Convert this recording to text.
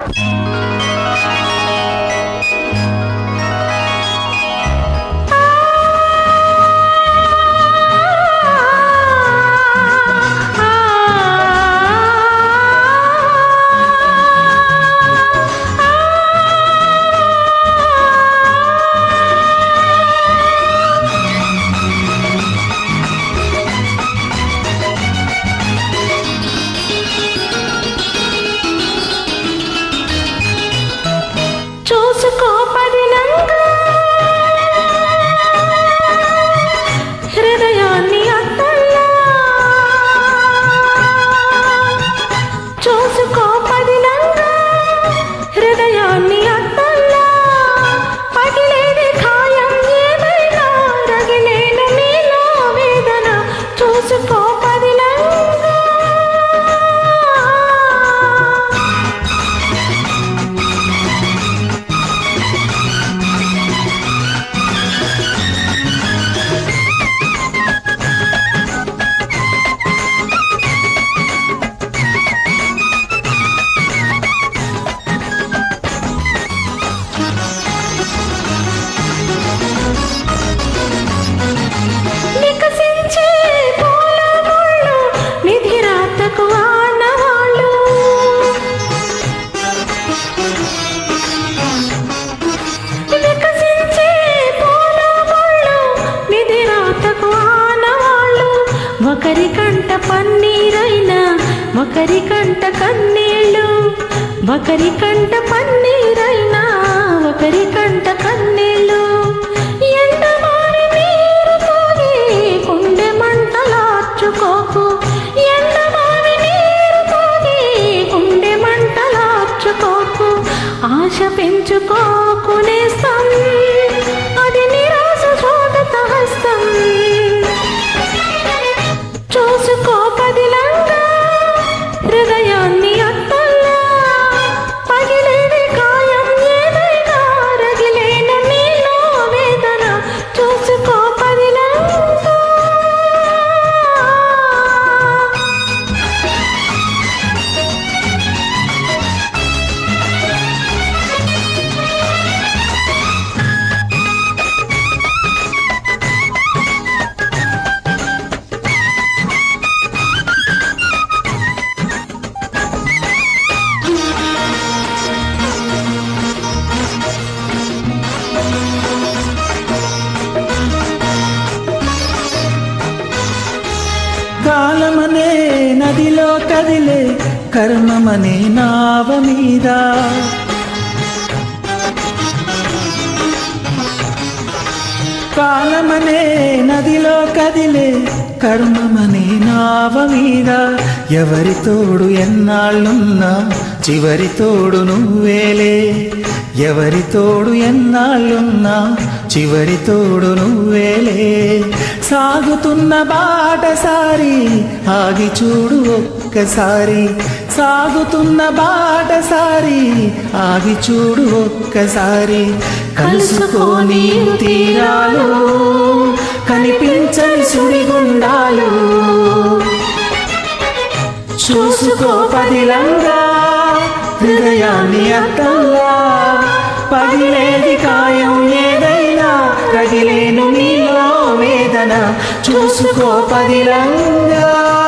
చూసుకో పదిలంగా హృదయాన్ని అద్దల్లా చూసుకో పదిలంగా హృదయాన్ని అద్దల్లా పగిలేది ఖాయం ఏదైనా రగిలేను నీలో వేదన చూసుకో పదిలంగా వికసించే పూలముళ్ళు నిధిరాతకు ఆనవాళ్ళు వికసించే పూలముళ్ళు నిధిరాతకు ఆనవాళ్ళు ఒకరి కంట పన్నీరైనా ఒకరి కంట కన్నీళ్ళు ఒకరి కంట పన్నీరైనా ఒకరి కంట కన్నీళ్ళు ఎండమారి నీరు తాగి గుండె మంటలార్చుకోకు ఎండమారి నీరు తాగి గుండె మంటలార్చుకోకు ఆశ పెంచుకోకు నేస్తం అది నిరాశ శోధత హస్తం చూసుకో పదిలంగా హృదయాన్ని అత్తల్లా పగిలేది కాయం ఏదైనా రగిలేను నీలో వేదన చూసుకో పదిలంగా కాలమనే నదిలో కదిలే కర్మమనే నావ మీద కాలమనే నదిలో కదిలే కర్మమనే నావ మీద ఎవరి తోడు ఎన్నాళ్ళున్నా చివరి తోడు నువ్వేలే ఎవరి తోడు ఎన్నాళ్ళున్నా చివరి తోడు నువ్వేలే సాగుతున్న బాటసారి ఆగి చూడు ఒక్కసారి సాగుతున్న బాటసారి ఆగి చూడు ఒక్కసారి కలుసుకో నీరు తీరాలు కనిపించని సుడిగుండాలు చూసుకో పదిలంగా హృదయాన్ని అర్థంగా పగిలేది కాయం ఏదైనా రగిలేను నీలో వేదన చూసుకో పదిలంగా